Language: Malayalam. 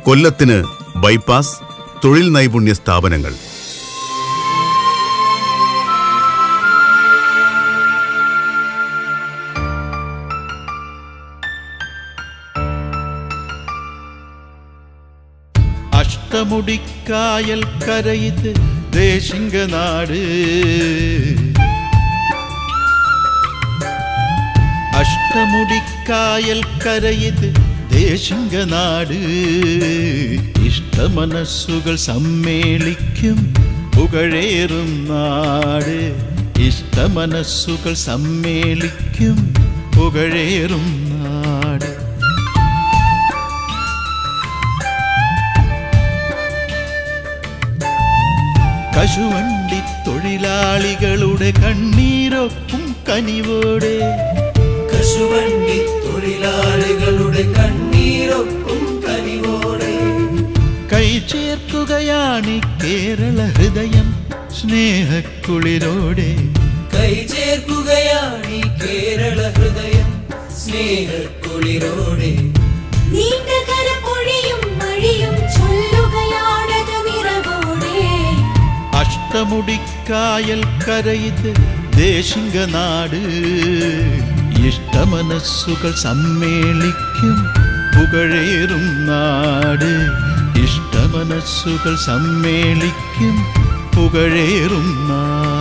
കൊല്ലത്തിന് ബൈപ്പാസ് തൊഴിൽ നൈപുണ്യ സ്ഥാപനങ്ങൾ അഷ്ടമുടിക്കായൽ കരയിത് ദേശിംഗനാട് അഷ്ടമുടിക്കായൽ കരയിത് ദേശിംഗനാട് ഇഷ്ടമനസ്സുകൾ സമ്മേളിക്കും പുകഴേറും നാട് ഇഷ്ടമനസ്സുകൾ സമ്മേളിക്കും പുകഴേറും നാട് കശുവണ്ടി തൊഴിലാളികളുടെ കണ്ണീരൊപ്പും കനിവോടെ കശുവണ്ടി തൊഴിലാളികളുടെ കണ്ണീരൊപ്പും കനിവോടെ കൈ ചേർക്കുകയാണ് ഈ കേരള ഹൃദയം സ്നേഹക്കുളിരോടെ കൈ ചേർക്കുകയാണ് ഈ കേരള ഹൃദയം സ്നേഹക്കുളിരോടെ നീണ്ട കരപ്പൊഴിയും മഴിയും ചൊല്ലുകയാണത് നിറവോടെ അഷ്ടമുടിക്കായൽ കരയിത് ദേശിംഗനാട് ഇഷ്ടമനസ്സുകൾ സമ്മേളിക്കും പുകഴേറും നാട് ഇഷ്ടമനസ്സുകൾ സമ്മേളിക്കും പുകഴേറും നാട്